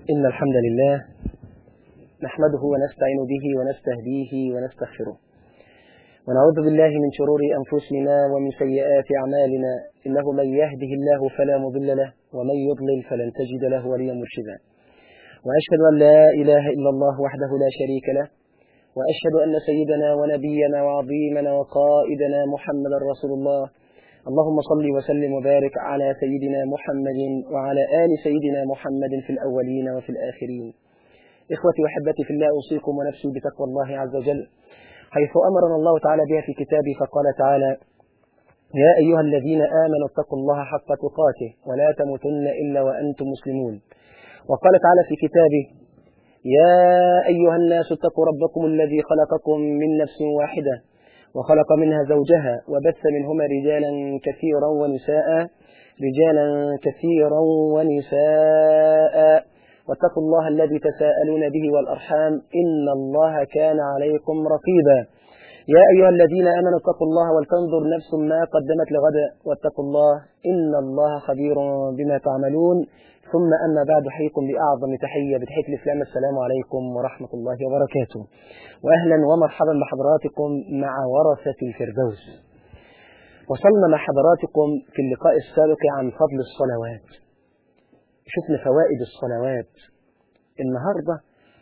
إن الحمد لله نحمده ونستعين به ونستهديه ونستغفره ونعوذ بالله من شرور أنفسنا ومن سيئات أعمالنا إنه من يهده الله فلا مضل له ومن يضلل فلن تجد له وليا مرشدا وأشهد أن لا إله إلا الله وحده لا شريك له وأشهد أن سيدنا ونبينا وعظيمنا وقائدنا محمدا رسول الله اللهم صل وسلم وبارك على سيدنا محمد وعلى آل سيدنا محمد في الأولين وفي الآخرين إخوتي وحبتي في الله أوصيكم ونفسي بتقوى الله عز وجل حيث أمرنا الله تعالى بها في كتابه فقال تعالى يا أيها الذين آمنوا اتقوا الله حق تقاته ولا تموتن إلا وأنتم مسلمون وقال تعالى في كتابه يا أيها الناس اتقوا ربكم الذي خلقكم من نفس واحدة وخلق منها زوجها وبث منهما رجالا كثيرا ونساء رجالا كثيرا ونساء واتقوا الله الذي تساءلون به والأرحام إن الله كان عليكم رقيبا يا أيها الذين آمنوا اتقوا الله ولتنظر نفس ما قدمت لغد واتقوا الله إن الله خبير بما تعملون ثم أما بعد حيكم بأعظم تحية بتحية الإسلام السلام عليكم ورحمة الله وبركاته وأهلا ومرحبا بحضراتكم مع ورثة الفردوس وصلنا مع حضراتكم في اللقاء السابق عن فضل الصلوات شفنا فوائد الصلوات النهاردة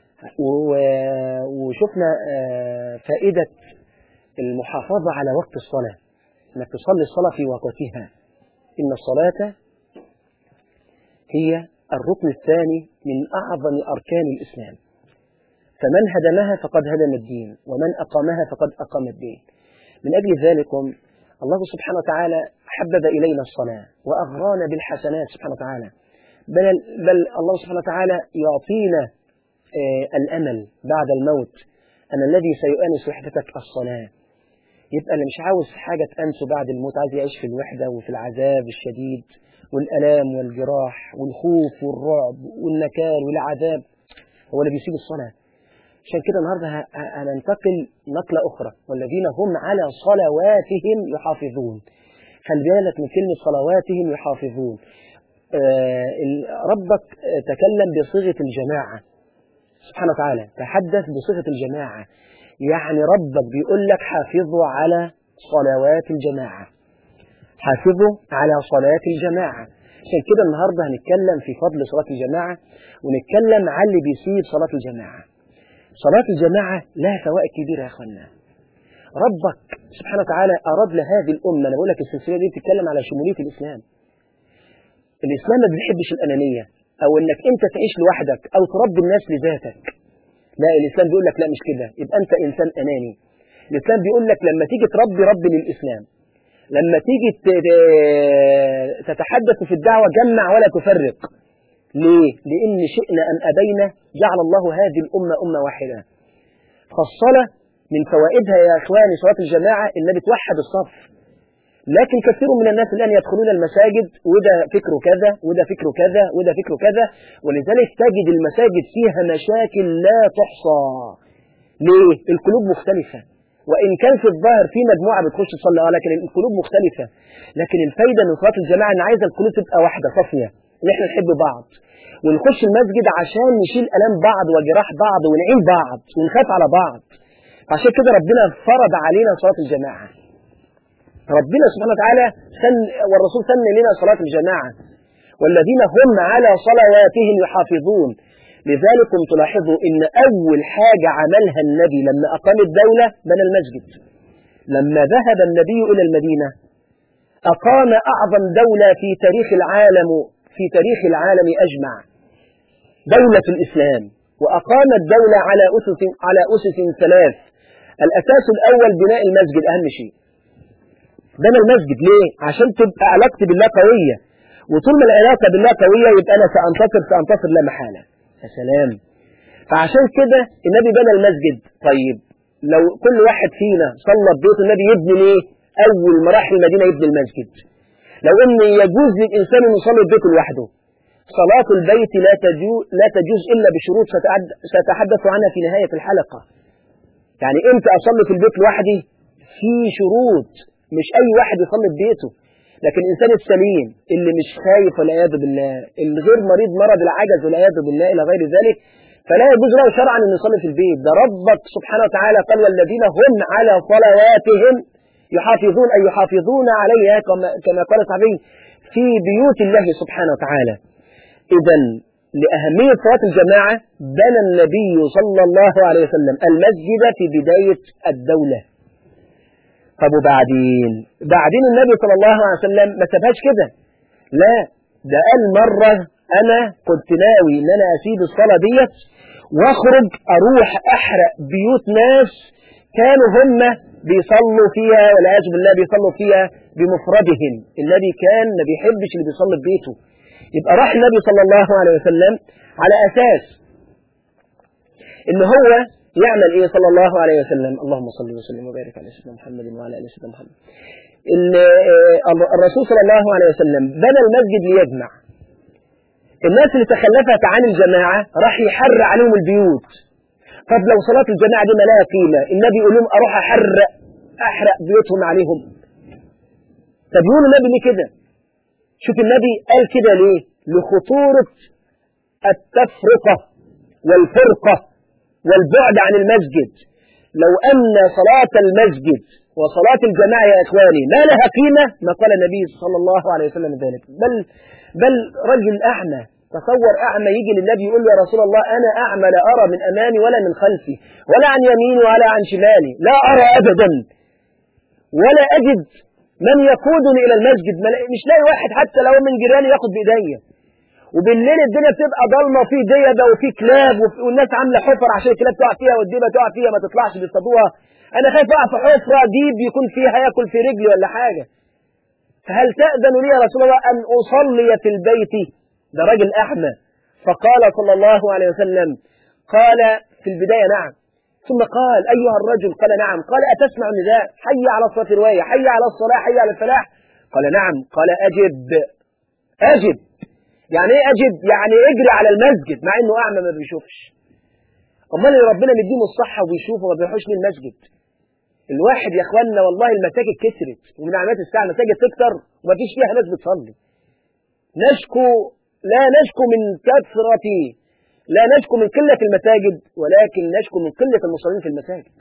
وشفنا فائدة المحافظة على وقت الصلاة انك تصلي الصلاة في وقتها إن الصلاة هي الركن الثاني من أعظم أركان الإسلام فمن هدمها فقد هدم الدين ومن أقامها فقد أقام الدين من أجل ذلك الله سبحانه وتعالى حبب إلينا الصلاة وأغرانا بالحسنات سبحانه وتعالى بل, بل الله سبحانه وتعالى يعطينا الأمل بعد الموت أن الذي سيؤنس وحدتك الصلاة يبقى اللي مش عاوز حاجة تأنسه بعد الموت عايز يعيش في الوحدة وفي العذاب الشديد والألام والجراح والخوف والرعب والنكال والعذاب هو اللي بيسيب الصلاة عشان كده النهارده هننتقل نقلة أخرى والذين هم على صلواتهم يحافظون خلي بالك من كلمة صلواتهم يحافظون آه ربك تكلم بصيغة الجماعة سبحانه وتعالى تحدث بصيغة الجماعة يعني ربك بيقول لك حافظوا على صلوات الجماعة حافظوا على صلاة الجماعة عشان كده النهاردة هنتكلم في فضل صلاة الجماعة ونتكلم عن اللي بيسيب صلاة الجماعة صلاة الجماعة لها فوائد كبيرة يا أخوانا ربك سبحانه وتعالى أراد لهذه الأمة أنا بقول لك السلسلة دي بتتكلم على شمولية الإسلام الإسلام ما بيحبش الأنانية أو إنك أنت تعيش لوحدك أو تربي الناس لذاتك لا الإسلام بيقول لك لا مش كده يبقى أنت إنسان أناني الإسلام بيقول لك لما تيجي تربي ربي للإسلام لما تيجي تتحدث في الدعوة جمع ولا تفرق ليه؟ لأن شئنا أم أبينا جعل الله هذه الأمة أمة واحدة فالصلاة من فوائدها يا إخواني صلاة الجماعة إنها بتوحد الصف لكن كثير من الناس الآن يدخلون المساجد وده فكره كذا وده فكره كذا وده فكره كذا ولذلك تجد المساجد فيها مشاكل لا تحصى ليه؟ القلوب مختلفة وإن كان في الظاهر في مجموعة بتخش تصلي اه لكن القلوب مختلفة لكن الفايدة من صلاة الجماعة إن عايزة القلوب تبقى واحدة صافية إن إحنا نحب بعض ونخش المسجد عشان نشيل ألام بعض وجراح بعض ونعين بعض ونخاف على بعض عشان كده ربنا فرض علينا صلاة الجماعة ربنا سبحانه وتعالى سن والرسول سن لنا صلاة الجماعة والذين هم على صلواتهم يحافظون لذلك تلاحظوا ان اول حاجة عملها النبي لما اقام الدولة بنى المسجد لما ذهب النبي الى المدينة اقام اعظم دولة في تاريخ العالم في تاريخ العالم اجمع دولة الاسلام واقام الدولة على اسس على اسس ثلاث الاساس الاول بناء المسجد اهم شيء بنى المسجد ليه عشان تبقى علاقتي بالله قوية وطول ما العلاقة بالله قوية يبقى انا سانتصر سانتصر لا محالة يا سلام فعشان كده النبي بنى المسجد طيب لو كل واحد فينا صلى ببيت النبي يبني ليه اول مراحل المدينه يبني المسجد لو ان يجوز للانسان ان يصلي ببيته لوحده صلاة البيت لا تجوز لا تجوز الا بشروط ساتحدث عنها في نهاية الحلقة يعني امتى اصلي في البيت لوحدي في شروط مش اي واحد يصلي في بيته لكن الإنسان السليم اللي مش خايف والعياذ بالله اللي غير مريض مرض العجز والعياذ بالله إلى غير ذلك فلا يجوز له شرعا أن يصلي في البيت ده ربك سبحانه وتعالى قال والذين هم على صلواتهم يحافظون أي يحافظون عليها كما قال الصحابي في بيوت الله سبحانه وتعالى إذا لأهمية صلاة الجماعة بنى النبي صلى الله عليه وسلم المسجد في بداية الدولة طب وبعدين بعدين النبي صلى الله عليه وسلم ما سابهاش كده لا ده قال مرة أنا كنت ناوي إن أنا أسيب الصلاة ديت واخرج أروح أحرق بيوت ناس كانوا هم بيصلوا فيها والعياذ بالله بيصلوا فيها بمفردهم النبي كان ما بيحبش اللي بيصلي في بيته يبقى راح النبي صلى الله عليه وسلم على أساس إن هو يعمل إيه صلى الله عليه وسلم اللهم صل وسلم وبارك على سيدنا محمد وعلى آل سيدنا محمد الرسول صلى الله عليه وسلم بنى المسجد ليجمع الناس اللي تخلفت عن الجماعة راح يحر عليهم البيوت طب لو صلاة الجماعة دي ما لها قيمة النبي يقول لهم أروح أحرق أحرق بيوتهم عليهم طب يقول النبي ليه كده شوف النبي قال كده ليه لخطورة التفرقة والفرقة والبعد عن المسجد لو أن صلاة المسجد وصلاة الجماعة يا إخواني ما لها قيمة ما قال النبي صلى الله عليه وسلم ذلك بل بل رجل أعمى تصور أعمى يجي للنبي يقول له يا رسول الله أنا أعمى لا أرى من أمامي ولا من خلفي ولا عن يميني ولا عن شمالي لا أرى أبدا ولا أجد من يقودني إلى المسجد مش لاقي واحد حتى لو من جيراني ياخد بإيديا وبالليل الدنيا بتبقى ضلمه وفي ديبه وفي كلاب والناس عامله حفر عشان الكلاب تقع فيها والديبه تقع فيها ما تطلعش بيصطادوها انا خايف اقع في حفره ديب يكون فيها ياكل في رجلي ولا حاجه فهل تأذن لي يا رسول الله أن أصلي في البيت ده راجل أحمى فقال صلى الله عليه وسلم قال في البداية نعم ثم قال أيها الرجل قال نعم قال أتسمع النداء حي على الصلاة رواية حي على الصلاة حي على الفلاح قال نعم قال أجب أجب يعني ايه أجب يعني اجري على المسجد مع انه أعمى ما بيشوفش امال اللي ربنا مدينه الصحة وبيشوف وما بيروحش للمسجد الواحد يا اخوانا والله المساجد كترت ومن علامات الساعة المساجد تكتر وما فيش فيها ناس بتصلي نشكو لا نشكو من كثرة لا نشكو من قلة المساجد ولكن نشكو من قلة المصلين في المساجد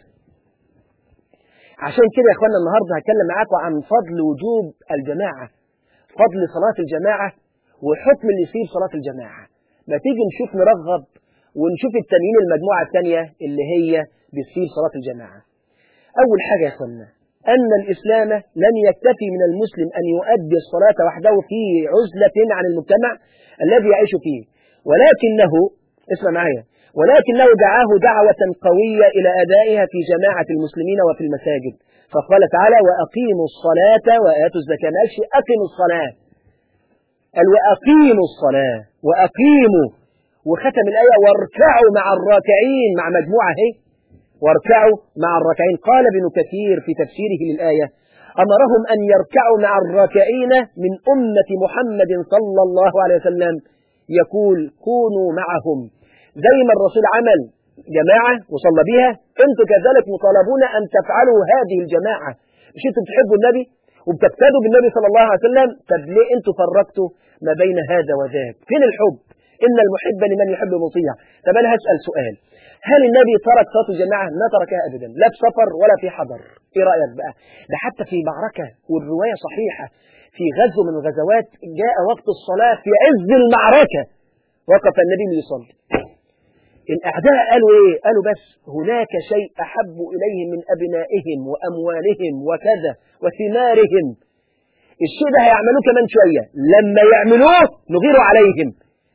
عشان كده يا اخوانا النهارده هتكلم معاكم عن فضل وجوب الجماعة فضل صلاة الجماعة وحكم اللي يصير صلاة الجماعة ما تيجي نشوف نرغب ونشوف التانيين المجموعة الثانية اللي هي بتصير صلاة الجماعة أول حاجة يا أخوانا أن الإسلام لم يكتفي من المسلم أن يؤدي الصلاة وحده في عزلة عن المجتمع الذي يعيش فيه ولكنه اسمع معايا ولكنه دعاه دعوة قوية إلى أدائها في جماعة المسلمين وفي المساجد فقال تعالى وأقيموا الصلاة وآتوا الزكاة ما قالش أقيموا الصلاة قال وأقيموا الصلاة وأقيموا وختم الآية واركعوا مع الراكعين مع مجموعة هي واركعوا مع الراكعين قال ابن كثير في تفسيره للآية أمرهم أن يركعوا مع الراكعين من أمة محمد صلى الله عليه وسلم يقول كونوا معهم زي ما الرسول عمل جماعة وصلى بها أنتم كذلك مطالبون أن تفعلوا هذه الجماعة مش أنتم بتحبوا النبي وبتقتدوا بالنبي صلى الله عليه وسلم طب ليه أنتم فرقتوا ما بين هذا وذاك فين الحب إن المحب لمن يحب مطيع طب أنا هسأل سؤال هل النبي ترك صلاة الجماعة؟ ما تركها أبدا لا في سفر ولا في حضر إيه رأيك بقى؟ ده حتى في معركة والرواية صحيحة في غزو من الغزوات جاء وقت الصلاة في عز المعركة وقف النبي ليصلي الأعداء قالوا إيه؟ قالوا بس هناك شيء أحب إليهم من أبنائهم وأموالهم وكذا وثمارهم الشيء ده هيعملوه كمان شوية لما يعملوه نغير عليهم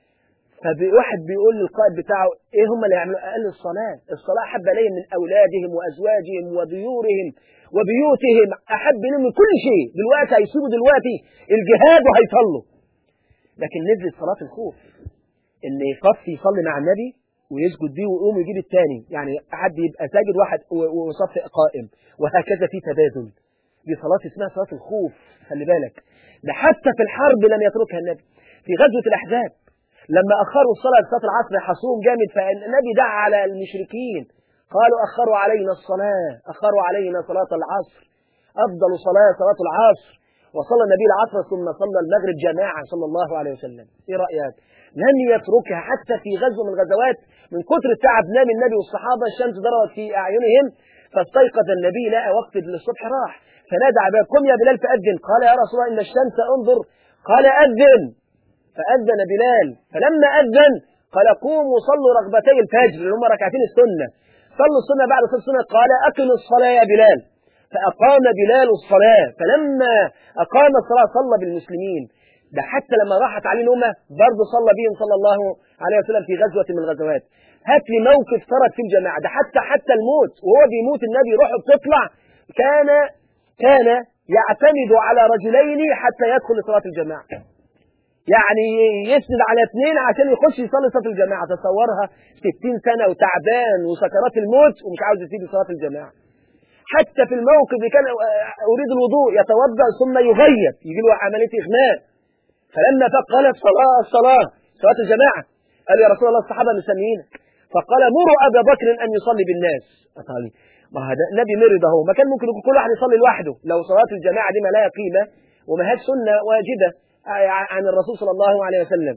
فواحد بيقول للقائد بتاعه ايه هم اللي يعملوا قال الصلاة الصلاة أحب إليهم من أولادهم وأزواجهم وديورهم وبيوتهم أحب إليهم من كل شيء دلوقتي هيسيبوا دلوقتي الجهاد وهيصلوا لكن نزلت صلاة الخوف إن يصف يصلي مع النبي ويسجد بيه ويقوم يجيب الثاني يعني حد يبقى ساجد واحد وصف قائم وهكذا في تبادل دي صلاة اسمها صلاة الخوف خلي بالك ده حتى في الحرب لم يتركها النبي في غزوة الأحزاب لما أخروا الصلاة لصلاة العصر حصوم جامد فالنبي دعا على المشركين قالوا أخروا علينا الصلاة أخروا علينا صلاة العصر أفضل صلاة صلاة العصر وصلى النبي العصر ثم صلى المغرب جماعة صلى الله عليه وسلم إيه رأيك لم يتركها حتى في غزوة من الغزوات من كثر التعب نام النبي والصحابة الشمس ضربت في أعينهم فاستيقظ النبي لقى وقت للصبح راح فنادى عباد قم يا بلال فأذن قال يا رسول الله إن الشمس انظر قال أذن فأذن بلال فلما أذن قال قوموا صلوا رغبتي الفجر اللي هم ركعتين السنة صلوا السنة بعد صلاة السنة قال أقم الصلاة يا بلال فأقام بلال الصلاة فلما أقام الصلاة صلى بالمسلمين ده حتى لما راحت عليه نومة برضه صلى بهم صلى الله عليه وسلم في غزوة من الغزوات هات لي موقف فرد في الجماعة ده حتى حتى الموت وهو بيموت النبي روحه بتطلع كان كان يعتمد على رجلين حتى يدخل لصلاة الجماعة يعني يسند على اثنين عشان يخش يصلي صلاة الجماعة تصورها 60 سنة وتعبان وسكرات الموت ومش عاوز يسيب صلاة الجماعة حتى في الموقف اللي كان أريد الوضوء يتوضأ ثم يغيب يجي له عملية إغماء فلما فاق قال الصلاة الصلاة صلاة الجماعة قال يا رسول الله الصحابة مستنيينك فقال مروا أبا بكر أن يصلي بالناس أطالي ما هذا النبي مرض اهو ما كان ممكن يكون كل واحد يصلي لوحده لو صلاة الجماعة دي ما لها قيمة وما هيش سنة واجبة عن الرسول صلى الله عليه وسلم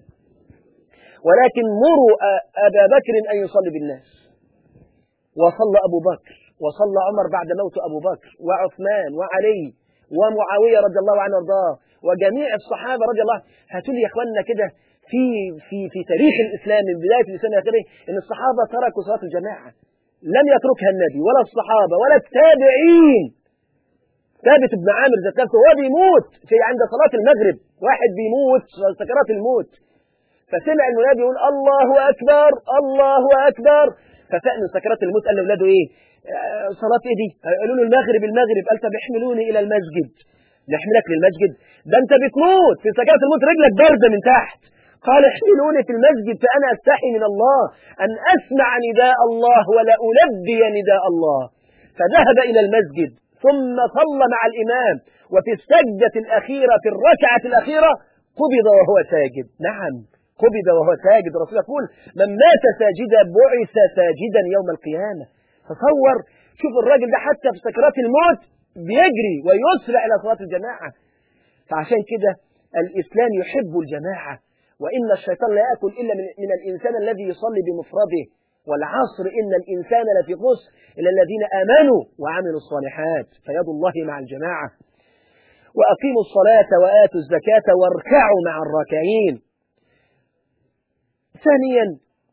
ولكن مروا أبا بكر أن يصلي بالناس وصلى أبو بكر وصلى عمر بعد موت أبو بكر وعثمان وعلي ومعاوية رضي الله عنه وارضاه وجميع الصحابة رضي الله هاتوا لي يا اخواننا كده في في في تاريخ الإسلام من بداية الإسلام إلى آخره إن الصحابة تركوا صلاة الجماعة لم يتركها النبي ولا الصحابة ولا التابعين ثابت بن عامر ذات نفسه هو بيموت في عند صلاة المغرب واحد بيموت سكرات الموت فسمع المنادي يقول الله أكبر الله أكبر ففاق من سكرات الموت قال لاولاده ايه آه صلاة ايه دي قالوا له المغرب المغرب قال طب احملوني الى المسجد نحملك للمسجد ده انت بتموت في سكرات الموت رجلك باردة من تحت قال احملوني في المسجد فأنا أستحي من الله أن أسمع نداء الله ولا ألبي نداء الله فذهب إلى المسجد ثم صلى مع الإمام وفي السجدة الأخيرة في الركعة الأخيرة قبض وهو ساجد نعم قبض وهو ساجد الرسول يقول من مات ساجدا بعث ساجدا يوم القيامة تصور شوف الراجل ده حتى في سكرات الموت بيجري ويسرع إلى صلاة الجماعة فعشان كده الإسلام يحب الجماعة وإن الشيطان لا يأكل إلا من, من الإنسان الذي يصلي بمفرده والعصر إن الإنسان لفي خسر إلا الذين آمنوا وعملوا الصالحات فيد الله مع الجماعة وأقيموا الصلاة وآتوا الزكاة واركعوا مع الراكعين ثانيا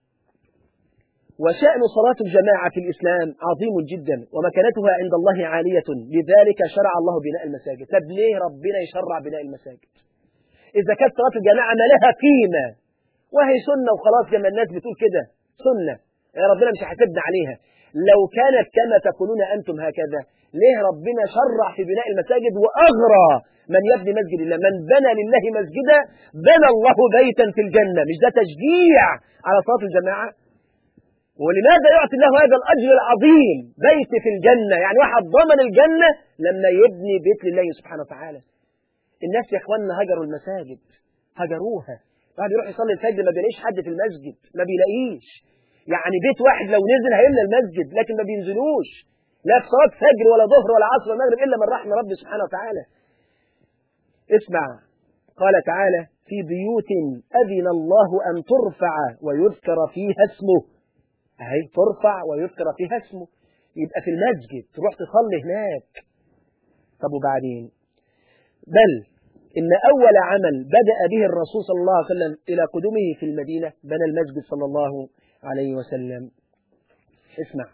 وشأن صلاة الجماعة في الإسلام عظيم جدا ومكانتها عند الله عالية لذلك شرع الله بناء المساجد طب ليه ربنا يشرع بناء المساجد إذا كانت صلاة الجماعة ما لها قيمة وهي سنة وخلاص زي ما الناس بتقول كده سنة يا ربنا مش هيحاسبنا عليها لو كانت كما تقولون أنتم هكذا ليه ربنا شرع في بناء المساجد وأغرى من يبني مسجد الله من بنى لله مسجدا بنى الله بيتا في الجنة مش ده تشجيع على صلاة الجماعة ولماذا يعطي الله هذا الأجر العظيم بيت في الجنة يعني واحد ضمن الجنة لما يبني بيت لله سبحانه وتعالى الناس يا اخواننا هجروا المساجد هجروها واحد يروح يصلي الفجر ما بيلاقيش حد في المسجد ما بيلاقيش يعني بيت واحد لو نزل هيملى المسجد لكن ما بينزلوش لا في صلاه فجر ولا ظهر ولا عصر ولا مغرب الا من رحم ربي سبحانه وتعالى اسمع قال تعالى في بيوت أذن الله أن ترفع ويذكر فيها اسمه أهي ترفع ويذكر فيها اسمه يبقى في المسجد تروح تصلي هناك طب وبعدين بل إن أول عمل بدأ به الرسول صلى الله عليه وسلم إلى قدومه في المدينة بنى المسجد صلى الله عليه وسلم اسمع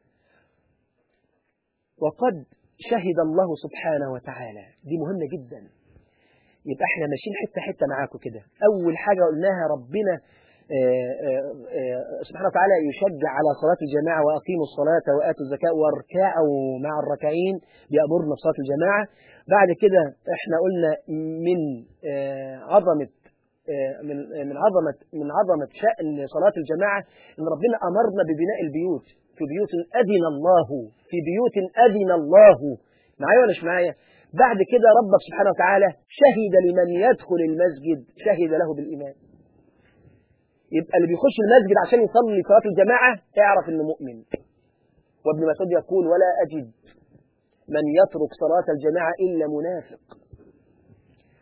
وقد شهد الله سبحانه وتعالى دي مهمة جدا يبقى احنا ماشيين حتة حتة معاكم كده أول حاجة قلناها ربنا آآ آآ سبحانه وتعالى يشجع على صلاة الجماعة وأقيموا الصلاة وآتوا الزكاة واركعوا مع الركعين بيأمرنا بصلاة الجماعة بعد كده احنا قلنا من عظمة من من عظمة من عظمة شأن صلاة الجماعة إن ربنا أمرنا ببناء البيوت في بيوت أذن الله في بيوت أذن الله معايا ولا مش معايا بعد كده ربك سبحانه وتعالى شهد لمن يدخل المسجد شهد له بالإيمان يبقى اللي بيخش المسجد عشان يصلي صلاة الجماعة اعرف انه مؤمن وابن مسعود يقول ولا أجد من يترك صلاة الجماعة إلا منافق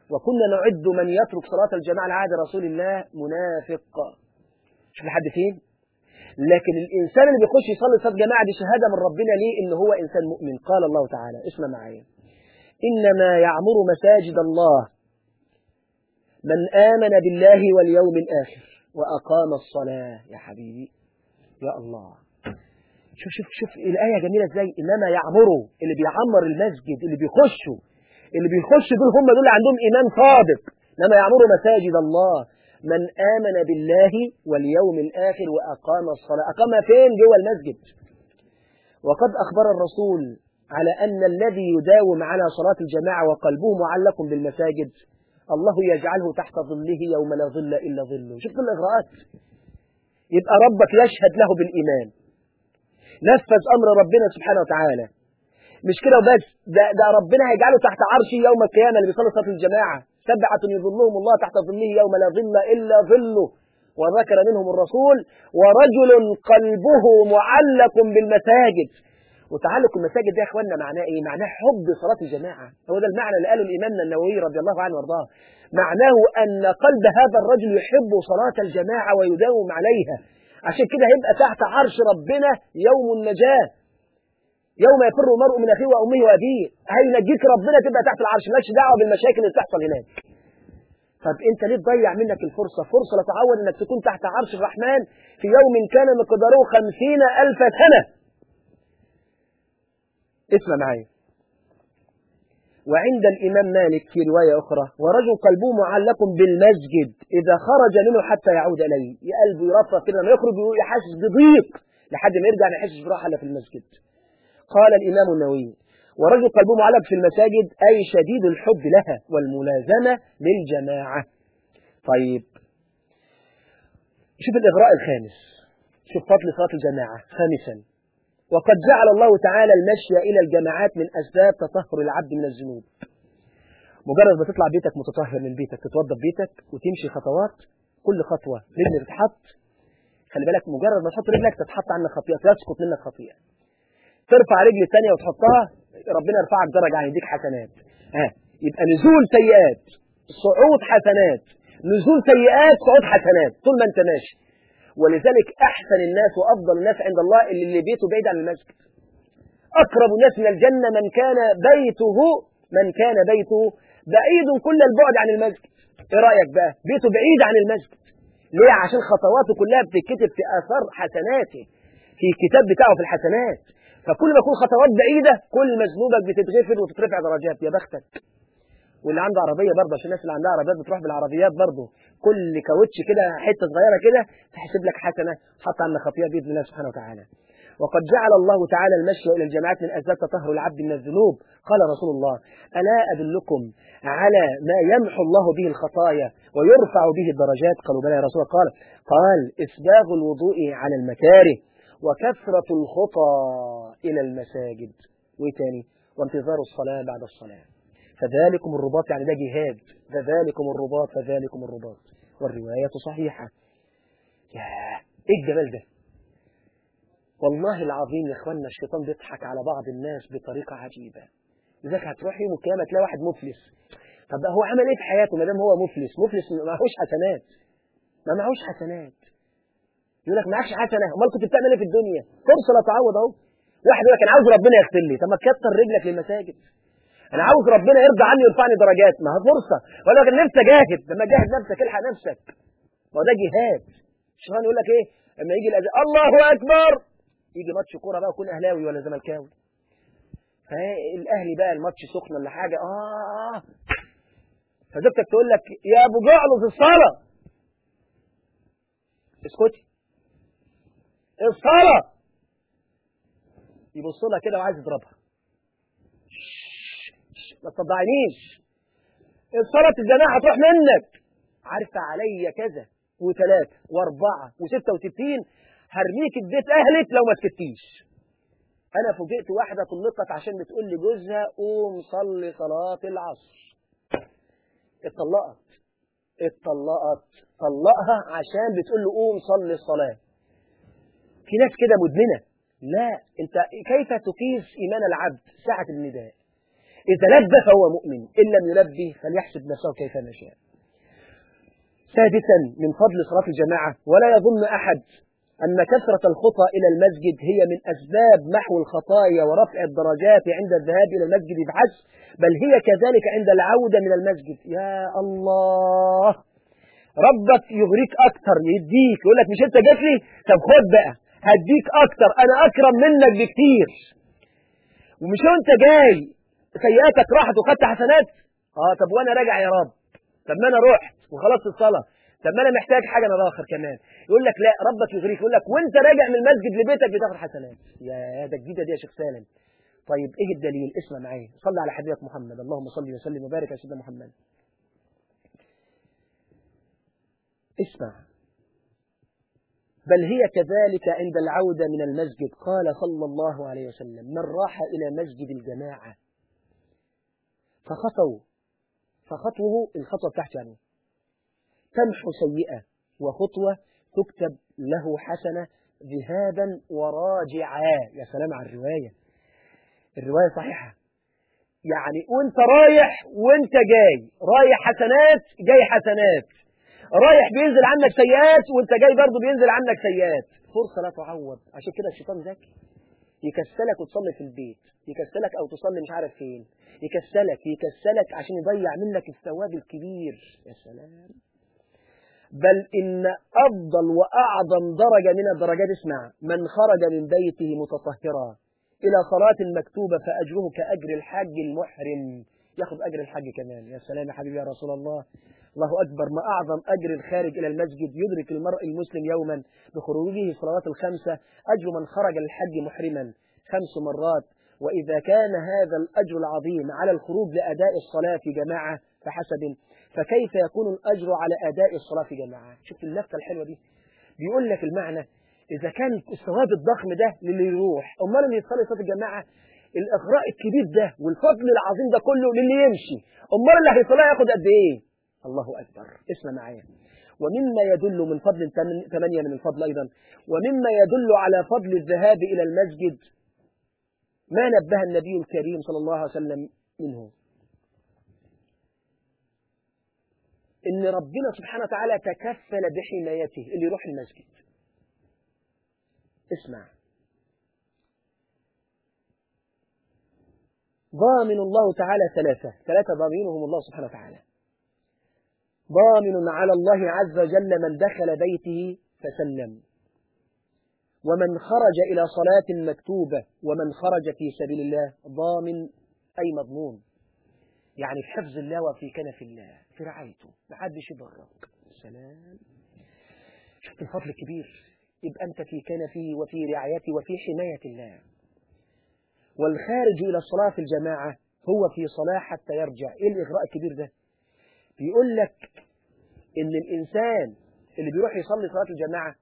وكنا نعد من يترك صلاة الجماعة لعهد رسول الله منافق شوف لحد فين لكن الإنسان اللي بيخش يصلي صلاة جماعة دي شهادة من ربنا ليه إن هو إنسان مؤمن قال الله تعالى اسمع معايا إنما يعمر مساجد الله من آمن بالله واليوم الآخر وأقام الصلاة يا حبيبي يا الله شوف شوف شوف الآية جميلة ازاي إنما يعمروا اللي بيعمر المسجد اللي بيخشوا اللي بيخشوا دول هم دول اللي عندهم إيمان صادق إنما يعمروا مساجد الله من آمن بالله واليوم الآخر وأقام الصلاة أقام فين جوه المسجد وقد أخبر الرسول على أن الذي يداوم على صلاة الجماعة وقلبه معلق بالمساجد الله يجعله تحت ظله يوم لا ظل إلا ظله شوف الإغراءات يبقى ربك يشهد له بالإيمان نفذ أمر ربنا سبحانه وتعالى مش كده وبس ده, ده ربنا هيجعله تحت عرشه يوم القيامة اللي بيصلي صلاة الجماعة سبعة يظلهم الله تحت ظله يوم لا ظل إلا ظله وذكر منهم الرسول ورجل قلبه معلق بالمساجد وتعلق المساجد ده يا اخواننا معناه ايه؟ معناه حب صلاة الجماعة هو ده المعنى اللي قاله الإمام النووي رضي الله عنه وارضاه معناه أن قلب هذا الرجل يحب صلاة الجماعة ويداوم عليها عشان كده هيبقى تحت عرش ربنا يوم النجاة يوم يفر المرء من أخيه وأمه وأبيه هينجيك ربنا تبقى تحت العرش مالكش دعوة بالمشاكل اللي بتحصل هناك طب انت ليه تضيع منك الفرصة فرصة لتعود انك تكون تحت عرش الرحمن في يوم كان مقداره خمسين ألف سنة اسمع معايا وعند الإمام مالك في رواية أخرى ورجل قلبه معلق بالمسجد إذا خرج منه حتى يعود إليه قلبه يرفع كده لما يخرج يحسس بضيق لحد ما يرجع ما يحسش براحة إلا في المسجد قال الإمام النووي ورجل قلبه معلق في المساجد أي شديد الحب لها والملازمة للجماعة طيب شوف الإغراء الخامس شوف فضل صلاة الجماعة خامسا وقد جعل الله تعالى المشي إلى الجماعات من أسباب تطهر العبد من الذنوب مجرد ما تطلع بيتك متطهر من بيتك تتوضى بيتك وتمشي خطوات كل خطوة رجل تتحط خلي بالك مجرد ما تحط رجلك تتحط عنك خطيئة تسقط منك خطيئة ترفع رجل الثانية وتحطها ربنا يرفعك درجة يعني يديك حسنات ها يبقى نزول سيئات صعود حسنات نزول سيئات صعود حسنات طول ما انت ماشي ولذلك أحسن الناس وأفضل الناس عند الله اللي, اللي بيته بعيد عن المسجد أقرب الناس من الجنة من كان بيته من كان بيته بعيد كل البعد عن المسجد إيه رأيك بقى بيته بعيد عن المسجد ليه عشان خطواته كلها بتتكتب في آثار حسناته في الكتاب بتاعه في الحسنات فكل ما يكون خطوات بعيدة كل ما ذنوبك بتتغفر وتترفع درجات يا بختك واللي عنده عربية برضه عشان الناس اللي عندها عربيات بتروح بالعربيات برضه كل كاوتش كده حتة صغيرة كده تحسب لك حسنة حط عنك خطيئة بإذن الله سبحانه وتعالى وقد جعل الله تعالى المشي إلى الجماعات من أسباب تطهر العبد من الذنوب قال رسول الله ألا أدلكم على ما يمحو الله به الخطايا ويرفع به الدرجات قالوا بلى يا رسول الله قال قال إسباغ الوضوء على المكاره وكثرة الخطى إلى المساجد وتاني وانتظار الصلاة بعد الصلاة فذلكم الرباط يعني ده جهاد فذلكم الرباط فذلكم الرباط والرواية صحيحة يا ايه الجمال ده والله العظيم يا اخوانا الشيطان بيضحك على بعض الناس بطريقة عجيبة لذلك هتروح يوم القيامة تلاقي واحد مفلس طب هو عمل ايه في حياته ما دام هو مفلس مفلس ما معهوش حسنات ما معهوش حسنات يقول لك معكش حسنة امال كنت بتعمل ايه في الدنيا فرصة لا تعوض اهو واحد يقول لك انا عاوز ربنا يغفر لي طب ما تكتر رجلك للمساجد انا عاوز ربنا يرضى عني ويرفعني درجات ما هي فرصه ولا كان نفسك جاهد لما جاهد نفسك الحق نفسك ما ده جهاد الشيطان يقول لك ايه لما يجي الاذان الله اكبر يجي ماتش كوره بقى يكون اهلاوي ولا زملكاوي فالاهلي بقى الماتش سخن ولا حاجه اه فزوجتك تقول لك يا ابو جعلظ الصلاه اسكتي الصلاه يبص لها كده وعايز يضربها ما تصدعنيش الصلاة الجماعة تروح منك عارفة عليا كذا وثلاثة واربعة وستة وستين هرميك البيت أهلك لو ما سكتيش أنا فوجئت واحدة طلقت عشان بتقول لجوزها قوم صلي صلاة العصر اتطلقت اتطلقت طلقها عشان بتقول له قوم صلي الصلاة في ناس كده مدمنة لا انت كيف تقيس إيمان العبد ساعة النداء إذا لبى فهو مؤمن إن لم يلبي فليحسب نفسه كيف نشاء سادسا من فضل صلاة الجماعة ولا يظن أحد أن كثرة الخطى إلى المسجد هي من أسباب محو الخطايا ورفع الدرجات عند الذهاب إلى المسجد بحسب بل هي كذلك عند العودة من المسجد يا الله ربك يغريك أكتر يديك يقول لك مش أنت جات لي طب خد بقى هديك أكتر أنا أكرم منك بكتير ومش أنت جاي سيئاتك راحت وخدت حسنات اه طب وانا راجع يا رب طب ما انا رحت وخلصت الصلاه طب ما انا محتاج حاجه انا باخر كمان يقول لك لا ربك يغريك يقول لك وانت راجع من المسجد لبيتك بتاخد حسنات يا ده جديده دي يا شيخ سالم طيب ايه الدليل اسمع معايا صلي على حبيبك محمد اللهم صل وسلم وبارك على سيدنا محمد اسمع بل هي كذلك عند العودة من المسجد قال صلى الله عليه وسلم من راح إلى مسجد الجماعة فخطوا فخطوه الخطوة بتاعته يعني تمحو سيئة وخطوة تكتب له حسنة ذهابا وراجعا يا سلام على الرواية الرواية صحيحة يعني وانت رايح وانت جاي رايح حسنات جاي حسنات رايح بينزل عنك سيئات وانت جاي برضه بينزل عنك سيئات فرصة لا تعوض عشان كده الشيطان ذكي يكسلك وتصلي في البيت يكسلك او تصلي مش عارف فين يكسلك يكسلك عشان يضيع منك الثواب الكبير يا سلام بل إن أفضل وأعظم درجة من الدرجات اسمع من خرج من بيته متطهرا إلى صلاة مكتوبة فأجره كأجر الحج المحرم ياخذ أجر الحج كمان يا سلام يا حبيبي يا رسول الله الله أكبر ما أعظم أجر الخارج إلى المسجد يدرك المرء المسلم يوما بخروجه الصلوات الخمسة أجر من خرج الحج محرما خمس مرات وإذا كان هذا الأجر العظيم على الخروج لأداء الصلاة في جماعة فحسب فكيف يكون الأجر على أداء الصلاة في جماعة شفت اللفتة الحلوة دي بيقول لك المعنى إذا كان الثواب الضخم ده للي يروح أمال اللي يصلي صلاة الجماعة الإغراء الكبير ده والفضل العظيم ده كله للي يمشي أمال اللي هيصليها ياخد قد إيه الله أكبر اسمع معايا ومما يدل من فضل ثمانية من الفضل أيضا ومما يدل على فضل الذهاب إلى المسجد ما نبه النبي الكريم صلى الله عليه وسلم منه إن ربنا سبحانه وتعالى تكفل بحمايته اللي يروح المسجد اسمع ضامن الله تعالى ثلاثة ثلاثة ضامنهم الله سبحانه وتعالى ضامن على الله عز وجل من دخل بيته فسلم ومن خرج إلى صلاة مكتوبة ومن خرج في سبيل الله ضامن أي مضمون يعني في حفظ الله وفي كنف الله في رعايته محدش يضرك سلام شفت الفضل الكبير يبقى أنت في كنفه وفي رعايته وفي حماية الله والخارج إلى الصلاة في الجماعة هو في صلاة حتى يرجع إيه الإغراء الكبير ده بيقول لك إن الإنسان اللي بيروح يصلي صلاة الجماعة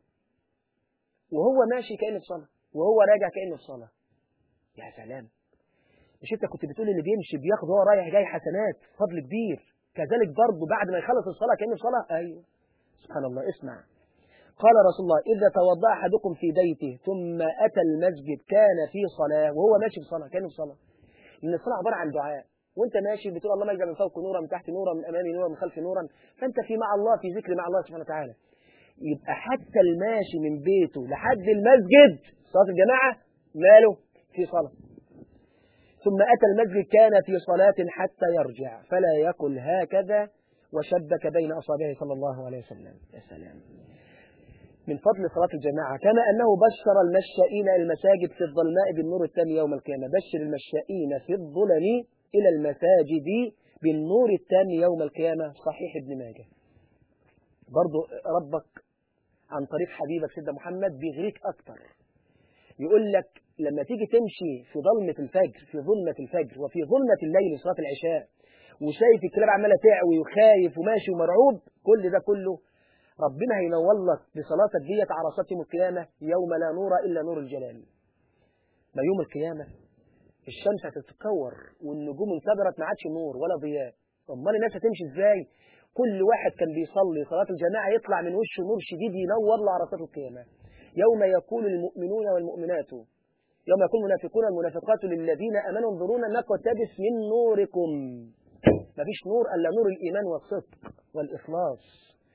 وهو ماشي كأنه في صلاة وهو راجع كأنه في صلاة يا سلام مش انت كنت بتقول اللي بيمشي بياخد هو رايح جاي حسنات فضل كبير كذلك برضه بعد ما يخلص الصلاة كأنه في صلاة أيوه سبحان الله اسمع قال رسول الله إذا توضأ أحدكم في بيته ثم أتى المسجد كان في صلاة وهو ماشي في صلاة كأنه في صلاة إن الصلاة عبارة عن دعاء وانت ماشي بتقول اللهم اجعل من فوق نورا من تحت نورا من امامي نورا من خلفي نورا فانت في مع الله في ذكر مع الله سبحانه وتعالى يبقى حتى الماشي من بيته لحد المسجد صلاة الجماعة ماله في صلاة ثم أتى المسجد كان في صلاة حتى يرجع فلا يقل هكذا وشبك بين أصابعه صلى الله عليه وسلم يا سلام من فضل صلاة الجماعة كما أنه بشر المشائين إلى المساجد في الظلماء بالنور التام يوم القيامة بشر المشائين في الظلم إلى المساجد بالنور التام يوم القيامة صحيح ابن ماجه برضو ربك عن طريق حبيبك سيدنا محمد بيغريك أكتر يقول لك لما تيجي تمشي في ظلمة الفجر في ظلمة الفجر وفي ظلمة الليل صلاة العشاء وشايف الكلاب عمالة تعوي وخايف وماشي ومرعوب كل ده كله ربنا هينور لك بصلاتك ديت عرصات يوم القيامة يوم لا نور إلا نور الجلال ما يوم القيامة الشمس هتتكور والنجوم انكدرت ما عادش نور ولا ضياء امال الناس هتمشي ازاي كل واحد كان بيصلي صلاة الجماعة يطلع من وشه نور شديد ينور له عرصات القيامة يوم يقول المؤمنون والمؤمنات يوم يقول المنافقون المنافقات للذين امنوا انظرونا نقتبس من نوركم مفيش نور الا نور الايمان والصدق والاخلاص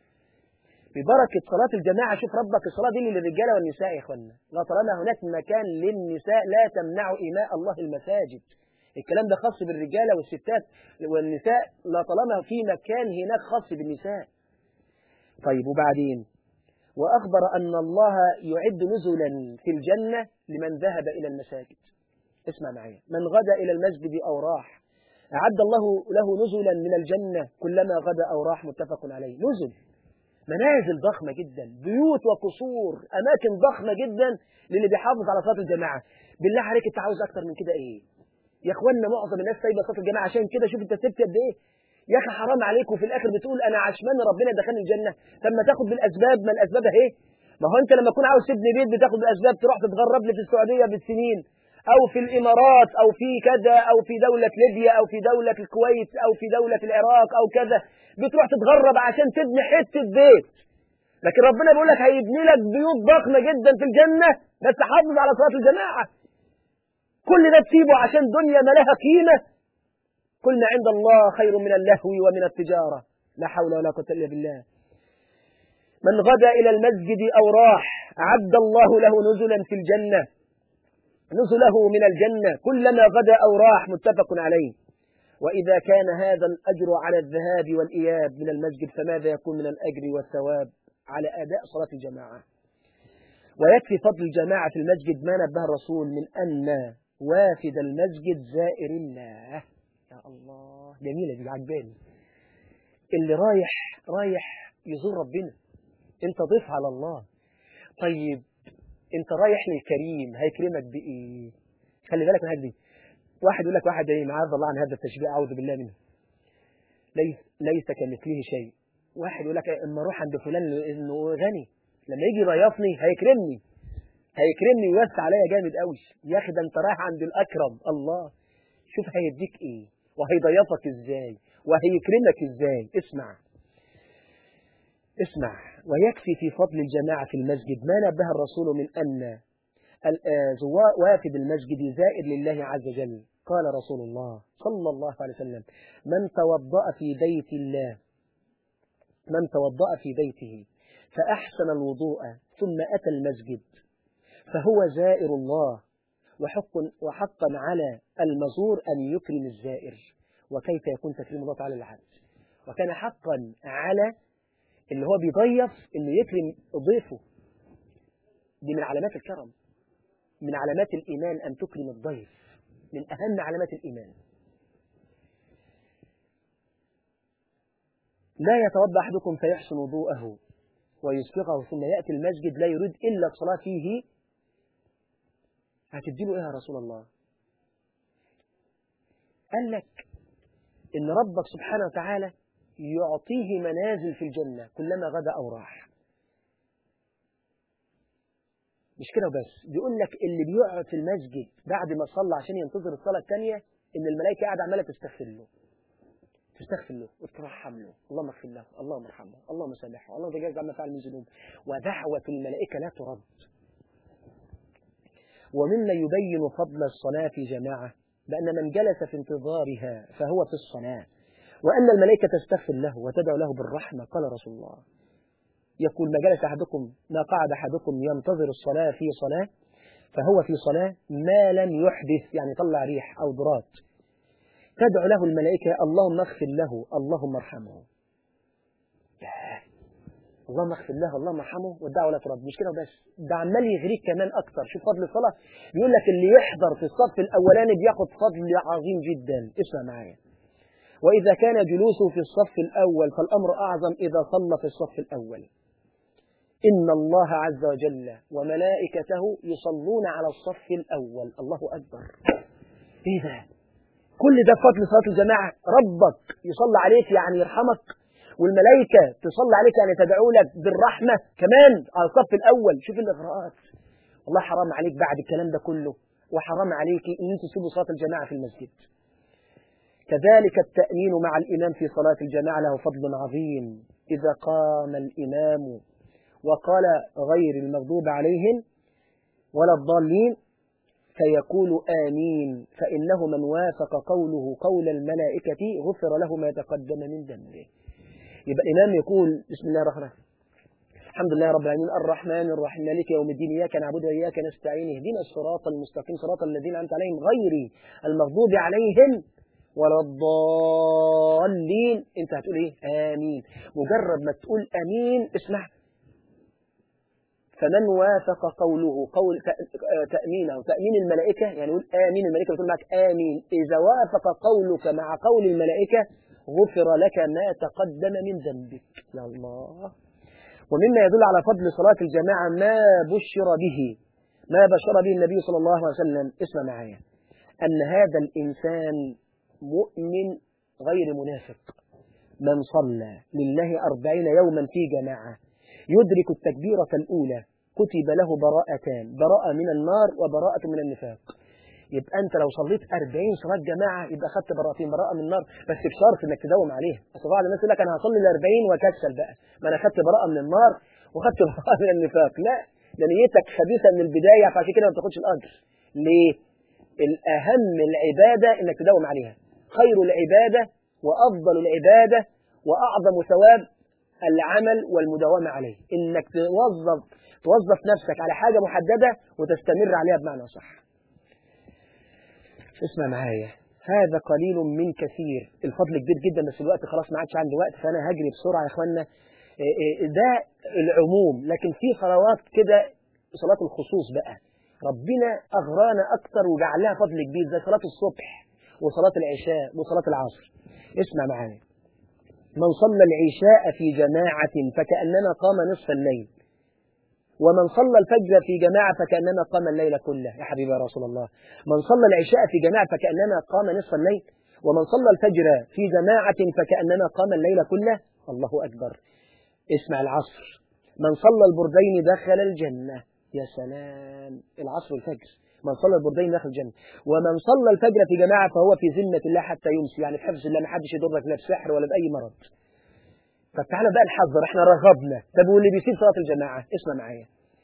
ببركة صلاة الجماعة شوف ربك الصلاة دي للرجال والنساء يا اخوانا لا طالما هناك مكان للنساء لا تمنعوا إيماء الله المساجد الكلام ده خاص بالرجالة والستات والنساء لا طالما في مكان هناك خاص بالنساء طيب وبعدين وأخبر أن الله يعد نزلا في الجنة لمن ذهب إلى المساجد اسمع معي من غدا إلى المسجد أو راح أعد الله له نزلا من الجنة كلما غدا أو راح متفق عليه نزل منازل ضخمة جدا بيوت وقصور أماكن ضخمة جدا للي بيحافظ على صلاة الجماعة بالله عليك أنت عاوز أكتر من كده إيه يا اخوانا معظم الناس سايبه صلاه الجماعه عشان كده شوف انت سبت قد ايه يا اخي حرام عليك وفي الاخر بتقول انا عشمان ربنا دخلني الجنه طب ما تاخد بالاسباب ما الاسباب اهي ما هو انت لما تكون عاوز تبني بيت بتاخد بالاسباب تروح تتغرب لي في السعوديه بالسنين او في الامارات او في كذا او في دوله ليبيا او في دوله الكويت او في دوله العراق او كذا بتروح تتغرب عشان تبني حته بيت لكن ربنا بيقول لك هيبني لك بيوت ضخمه جدا في الجنه بس حافظ على صلاه الجماعه كل ده تسيبه عشان دنيا ما لها قيمة كلنا عند الله خير من اللهو ومن التجارة لا حول ولا قوة إلا بالله من غدا إلى المسجد أو راح أعد الله له نزلا في الجنة نزله من الجنة كلما غدا أو راح متفق عليه وإذا كان هذا الأجر على الذهاب والإياب من المسجد فماذا يكون من الأجر والثواب على أداء صلاة الجماعة ويكفي فضل الجماعة في المسجد ما نبه الرسول من أن وافد المسجد زائر الله يا الله جميلة دي عجباني اللي رايح رايح يزور ربنا انت ضيف على الله طيب انت رايح للكريم هيكرمك بايه خلي بالك من هذه واحد يقول لك واحد ايه معاذ الله عن هذا التشبيه اعوذ بالله منه ليس ليس كمثله شيء واحد يقول لك اما اروح عند فلان انه غني لما يجي يضيفني هيكرمني هيكرمني ويوسع عليا جامد قوي يا اخي ده انت رايح عند الاكرم الله شوف هيديك ايه وهيضيفك ازاي وهيكرمك ازاي اسمع اسمع ويكفي في فضل الجماعة في المسجد ما نبه الرسول من أن وافد المسجد زائر لله عز وجل قال رسول الله صلى الله عليه وسلم من توضأ في بيت الله من توضأ في بيته فأحسن الوضوء ثم أتى المسجد فهو زائر الله وحق وحقا على المزور أن يكرم الزائر وكيف يكون تكريم الله تعالى للعبد وكان حقا على اللي هو بيضيف انه يكرم ضيفه دي من علامات الكرم من علامات الإيمان أن تكرم الضيف من أهم علامات الإيمان لا يتوضا أحدكم فيحسن وضوءه ويسبغه ثم يأتي المسجد لا يريد إلا الصلاة فيه هتديله إيه يا رسول الله قال لك إن ربك سبحانه وتعالى يعطيه منازل في الجنة كلما غدا أو راح مش كده وبس بيقول لك اللي بيقعد في المسجد بعد ما صلى عشان ينتظر الصلاة الثانية إن الملائكة قاعدة عمالة تستغفر له تستغفر له وترحم له اللهم اغفر له اللهم ارحمه اللهم سامحه اللهم تجاوز عما فعل من ذنوب ودعوة الملائكة لا ترد ومما يبين فضل الصلاة في جماعة بأن من جلس في انتظارها فهو في الصلاة وأن الملائكة تستغفر له وتدعو له بالرحمة قال رسول الله يقول ما جلس أحدكم ما قعد أحدكم ينتظر الصلاة في صلاة فهو في صلاة ما لم يحدث يعني طلع ريح أو ضرات تدعو له الملائكة اللهم اغفر له اللهم ارحمه اللهم اغفر له اللهم ارحمه والدعوة لا ترد مش كده وبس ده عمال يغريك كمان أكتر شوف فضل الصلاة بيقول لك اللي يحضر في الصف الأولاني بياخد فضل عظيم جدا اسمع معايا وإذا كان جلوسه في الصف الأول فالأمر أعظم إذا صلى في الصف الأول إن الله عز وجل وملائكته يصلون على الصف الأول الله أكبر إيه ده كل ده فضل صلاة الجماعة ربك يصلي عليك يعني يرحمك والملائكة تصلي عليك يعني تدعو لك بالرحمة كمان على الصف الأول شوف الإغراءات والله حرام عليك بعد الكلام ده كله وحرام عليك إن أنت تسيبوا صلاة الجماعة في المسجد كذلك التأمين مع الإمام في صلاة الجماعة له فضل عظيم إذا قام الإمام وقال غير المغضوب عليهم ولا الضالين فيقول آمين فإنه من وافق قوله قول الملائكة غفر له ما تقدم من ذنبه يبقى الإمام يقول بسم الله الرحمن الرحيم الحمد لله رب العالمين الرحمن الرحيم مالك يوم الدين إياك نعبد وإياك نستعين اهدنا الصراط المستقيم صراط الذين أنعمت عليهم غير المغضوب عليهم ولا الضالين أنت هتقول إيه آمين مجرد ما تقول آمين اسمع فمن وافق قوله قول تأمينه تأمين الملائكة يعني يقول آمين الملائكة بتقول معك آمين إذا وافق قولك مع قول الملائكة غفر لك ما تقدم من ذنبك يا الله ومما يدل على فضل صلاة الجماعة ما بشر به ما بشر به النبي صلى الله عليه وسلم اسمع معايا أن هذا الإنسان مؤمن غير منافق من صلى لله أربعين يوما في جماعة يدرك التكبيرة الأولى كتب له براءتان براءة من النار وبراءة من النفاق يبقى أنت لو صليت 40 صلاة جماعة يبقى خدت براءتين براءة من النار بس بشرط إنك تداوم عليها أصل بعض الناس يقول لك أنا هصلي ال 40 وأكسل بقى ما أنا خدت براءة من النار وخدت براءة من النفاق لا ده نيتك خبيثة من البداية فعشان كده ما بتاخدش الأجر ليه؟ الأهم العبادة إنك تداوم عليها خير العبادة وأفضل العبادة وأعظم ثواب العمل والمداومة عليه إنك توظف توظف نفسك على حاجة محددة وتستمر عليها بمعنى صح اسمع معايا هذا قليل من كثير الفضل كبير جدا بس الوقت خلاص ما عادش عندي وقت فأنا هجري بسرعة يا إخوانا ده العموم لكن في صلوات كده صلاة الخصوص بقى ربنا أغرانا أكتر وجعل لها فضل كبير زي صلاة الصبح وصلاة العشاء وصلاة العصر اسمع معايا من صلى العشاء في جماعة فكأنما قام نصف الليل ومن صلى الفجر في جماعة فكأنما قام الليل كله يا حبيبي يا رسول الله من صلى العشاء في جماعة فكأنما قام نصف الليل ومن صلى الفجر في جماعة فكأنما قام الليل كله الله أكبر اسمع العصر من صلى البردين دخل الجنة يا سلام العصر والفجر من صلى البردين دخل الجنة ومن صلى الفجر في جماعة فهو في ذمة الله حتى يمسي يعني في حفظ الله ما حدش يضرك لا بسحر ولا بأي مرض طب تعالى بقى نحذر احنا رغبنا طب واللي بيسيب صلاة الجماعة اسمع معايا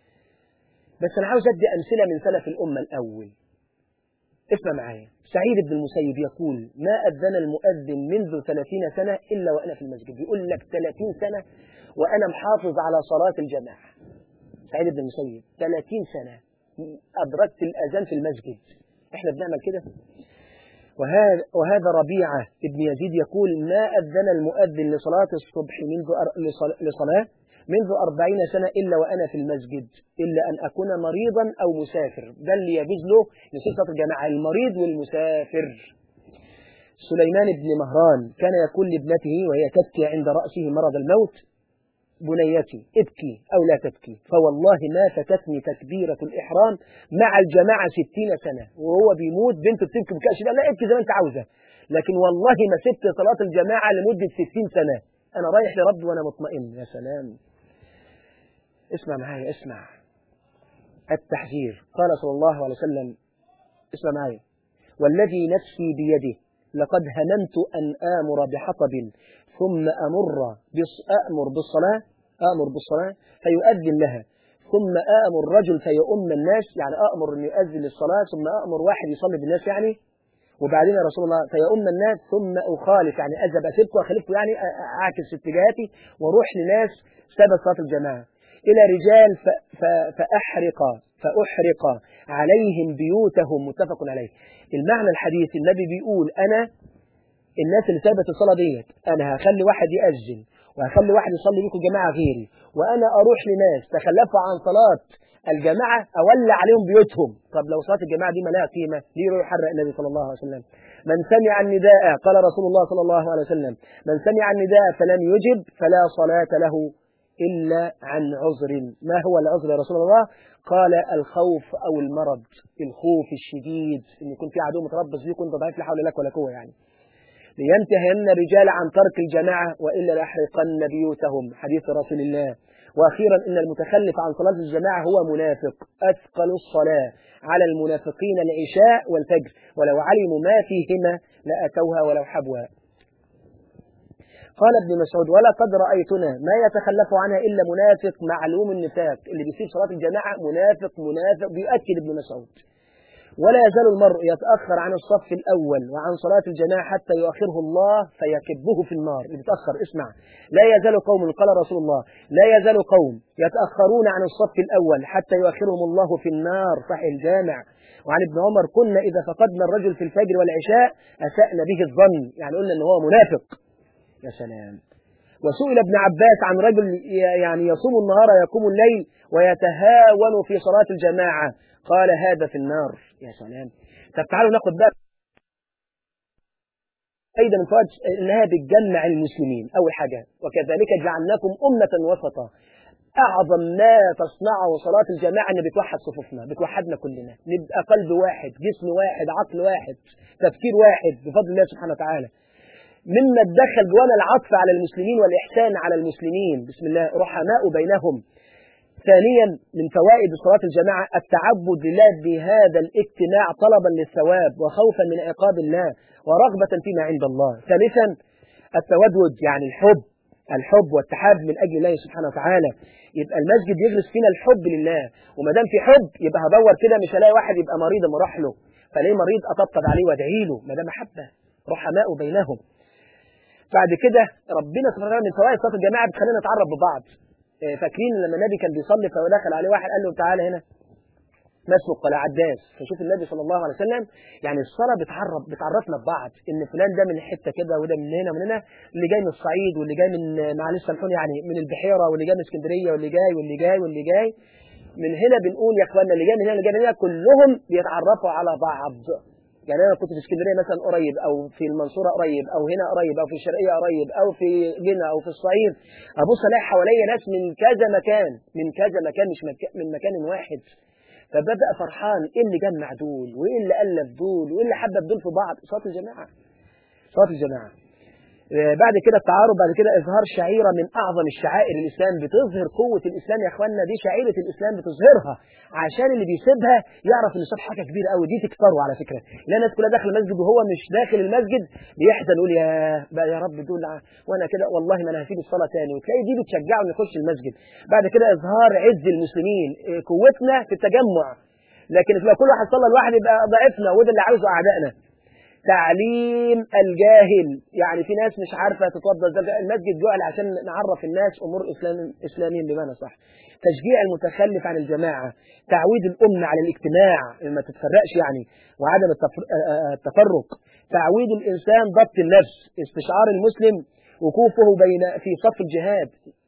بس انا عاوز ادي امثله من سلف الامه الاول اسمع معايا سعيد بن المسيب يقول ما اذن المؤذن منذ 30 سنه الا وانا في المسجد يقول لك 30 سنه وانا محافظ على صلاه الجماعه سعيد بن المسيب 30 سنه ادركت الاذان في المسجد احنا بنعمل كده وهذا, وهذا ربيعة ابن يزيد يقول ما أذن المؤذن لصلاة الصبح منذ لصلاة منذ أربعين سنة إلا وأنا في المسجد إلا أن أكون مريضا أو مسافر ده اللي يجوز له لصلاة الجماعة المريض والمسافر سليمان بن مهران كان يقول لابنته وهي تبكي عند رأسه مرض الموت بنيتي ابكي أو لا تبكي فوالله ما فتتني تكبيرة الإحرام مع الجماعة ستين سنة وهو بيموت بنته بتبكي بكأش لا ابكي زي ما أنت عاوزة لكن والله ما سبت صلاة الجماعة لمدة ستين سنة أنا رايح لربي وأنا مطمئن يا سلام اسمع معايا اسمع التحذير قال صلى الله عليه وسلم اسمع معايا والذي نفسي بيده لقد هممت أن آمر بحطب ثم أمر أأمر بالصلاة آمر بالصلاة فيؤذن لها ثم آمر رجل فيؤم الناس يعني أأمر أن يؤذن للصلاة ثم أأمر واحد يصلي بالناس يعني وبعدين يا رسول الله فيؤم الناس ثم أخالف يعني أذهب أسيبكم وأخلفكم يعني أعكس اتجاهاتي وأروح لناس سبب صلاة الجماعة إلى رجال فأحرق فأحرق عليهم بيوتهم متفق عليه المعنى الحديث النبي بيقول أنا الناس اللي سابت الصلاة ديت أنا هخلي واحد يأذن وهخلي واحد يصلي بيكم جماعة غيري وأنا أروح لناس تخلفوا عن صلاة الجماعة أولى عليهم بيوتهم طب لو صلاة الجماعة دي ما لها قيمة ليه يروح يحرق النبي صلى الله عليه وسلم من سمع النداء قال رسول الله صلى الله عليه وسلم من سمع النداء فلم يجب فلا صلاة له إلا عن عذر ما هو العذر يا رسول الله قال الخوف أو المرض الخوف الشديد إن يكون في عدو متربص بيه كنت ضعيف لا حول لك ولا قوة يعني لينتهين الرجال عن ترك الجماعة وإلا لأحرقن بيوتهم حديث رسول الله وأخيرا إن المتخلف عن صلاة الجماعة هو منافق أثقل الصلاة على المنافقين العشاء والفجر ولو علموا ما فيهما لأتوها ولو حبوا قال ابن مسعود ولا قد رأيتنا ما يتخلف عنها إلا منافق معلوم النفاق اللي بيسيب صلاة الجماعة منافق منافق بيؤكد ابن مسعود ولا يزال المرء يتأخر عن الصف الأول وعن صلاة الجماعة حتى يؤخره الله فيكبه في النار يتأخر اسمع لا يزال قوم قال رسول الله لا يزال قوم يتأخرون عن الصف الأول حتى يؤخرهم الله في النار صحيح الجامع وعن ابن عمر كنا إذا فقدنا الرجل في الفجر والعشاء أسأنا به الظن يعني قلنا أنه هو منافق يا سلام وسئل ابن عباس عن رجل يعني يصوم النهار يقوم الليل ويتهاون في صلاة الجماعة قال هذا في النار يا سلام طب تعالوا ناخد بقى أيضا من فوائد إنها بتجمع المسلمين أول حاجة وكذلك جعلناكم أمة وسطا أعظم ما تصنعه صلاة الجماعة إن بتوحد صفوفنا بتوحدنا كلنا نبقى قلب واحد جسم واحد عقل واحد تفكير واحد بفضل الله سبحانه وتعالى مما تدخل جوانا العطف على المسلمين والإحسان على المسلمين بسم الله رحماء بينهم ثانيا من فوائد صلاة الجماعة التعبد لله بهذا الاجتماع طلبا للثواب وخوفا من عقاب الله ورغبة فيما عند الله ثالثا التودد يعني الحب الحب والتحاب من أجل الله سبحانه وتعالى يبقى المسجد يجلس فينا الحب لله وما دام في حب يبقى هدور كده مش هلاقي واحد يبقى مريض اما اروح له فليه مريض اطبطب عليه وادعي له ما دام محبه رحماء بينهم بعد كده ربنا سبحانه وتعالى من فوائد صلاه الجماعه بتخلينا نتعرف ببعض فاكرين لما النبي كان بيصلي فدخل عليه واحد قال له تعالى هنا ما اسمك قال عداس فشوف النبي صلى الله عليه وسلم يعني الصلاه بتعرف بتعرفنا ببعض ان فلان ده من حته كده وده من هنا ومن هنا اللي جاي من الصعيد واللي جاي من معلش سامحوني يعني من البحيره واللي جاي من اسكندريه واللي جاي واللي جاي واللي جاي من هنا بنقول يا اخوانا اللي جاي من هنا اللي جاي من هنا كلهم بيتعرفوا على بعض يعني انا كنت في اسكندريه مثلا قريب او في المنصوره قريب او هنا قريب او في الشرقيه قريب او في جنة او في الصعيد ابص الاقي حواليا ناس من كذا مكان من كذا مكان مش مكان من مكان واحد فببقى فرحان ايه اللي جمع دول وايه اللي الف دول وايه اللي حبب دول في بعض صلاه الجماعه صلاه الجماعه بعد كده التعارض بعد كده اظهار شعيره من اعظم الشعائر الاسلام بتظهر قوه الاسلام يا اخواننا دي شعيره الاسلام بتظهرها عشان اللي بيسيبها يعرف ان صف حاجه كبيره قوي دي تكسره على فكره لا الناس كلها داخل المسجد وهو مش داخل المسجد بيحزن يقول يا بقى يا رب دول وانا كده والله ما انا هسيب الصلاه تاني وتلاقي دي بتشجعه انه يخش المسجد بعد كده اظهار عز المسلمين قوتنا في التجمع لكن لو كل واحد صلى لوحده يبقى ضعفنا وده اللي عاوزه اعدائنا تعليم الجاهل يعني في ناس مش عارفة تتوضى ازاي المسجد جعل عشان نعرف الناس أمور إسلام إسلاميا بمعنى صح تشجيع المتخلف عن الجماعة تعويد الأمة على الاجتماع ما تتفرقش يعني وعدم التفرق تعويد الإنسان ضبط النفس استشعار المسلم وقوفه بين في صف الجهاد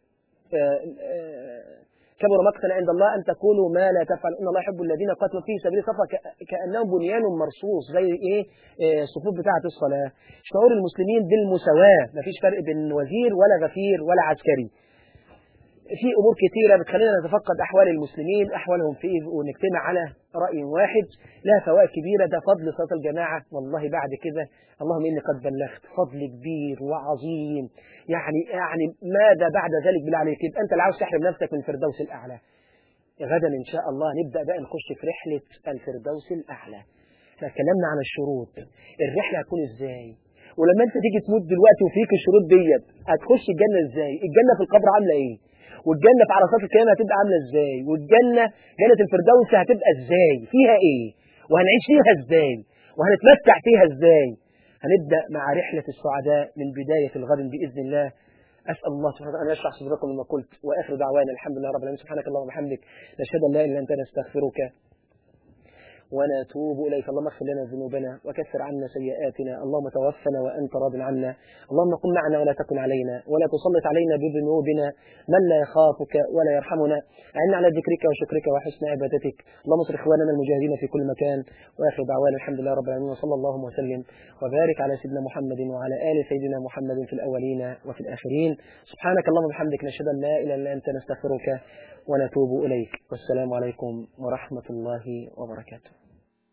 كبر مقتا عند الله أن تقولوا ما لا تفعل إن الله يحب الذين قاتلوا في سبيل صفا كأنهم بنيان مرصوص زي إيه الصفوف بتاعة الصلاة شعور المسلمين بالمساواة مفيش فرق بين وزير ولا غفير ولا عسكري في أمور كثيرة بتخلينا نتفقد أحوال المسلمين أحوالهم في ونجتمع على رأي واحد لها فوائد كبيرة ده فضل صلاة الجماعة والله بعد كده اللهم إني قد بلغت فضل كبير وعظيم يعني يعني ماذا بعد ذلك بالله عليك يبقى أنت اللي عاوز تحرم نفسك من الفردوس الأعلى غدا إن شاء الله نبدأ بقى نخش في رحلة الفردوس الأعلى فكلمنا عن الشروط الرحلة هتكون إزاي ولما أنت تيجي تموت دلوقتي وفيك الشروط ديت هتخش الجنة إزاي الجنة في القبر عاملة إيه والجنة في عرصات القيامة هتبقى عاملة ازاي والجنة جنة الفردوس هتبقى ازاي فيها ايه وهنعيش فيها ازاي وهنتمتع فيها ازاي هنبدأ مع رحلة السعداء من بداية الغد بإذن الله أسأل الله سبحانه وتعالى أن يشرح صدركم مما قلت وآخر دعوانا الحمد لله رب العالمين سبحانك اللهم وبحمدك نشهد أن لا إله إلا أنت نستغفرك ونتوب إليك اللهم اغفر لنا ذنوبنا وكفر عنا سيئاتنا اللهم توفنا وأنت راض عنا اللهم قم معنا ولا تكن علينا ولا تسلط علينا بذنوبنا من لا يخافك ولا يرحمنا أعنا على ذكرك وشكرك وحسن عبادتك اللهم اصر إخواننا المجاهدين في كل مكان وآخر دعوانا الحمد لله رب العالمين وصلى الله وسلم وبارك على سيدنا محمد وعلى آل سيدنا محمد في الأولين وفي الآخرين سبحانك اللهم وبحمدك نشهد أن لا إله إلا أنت نستغفرك ونتوب إليك والسلام عليكم ورحمة الله وبركاته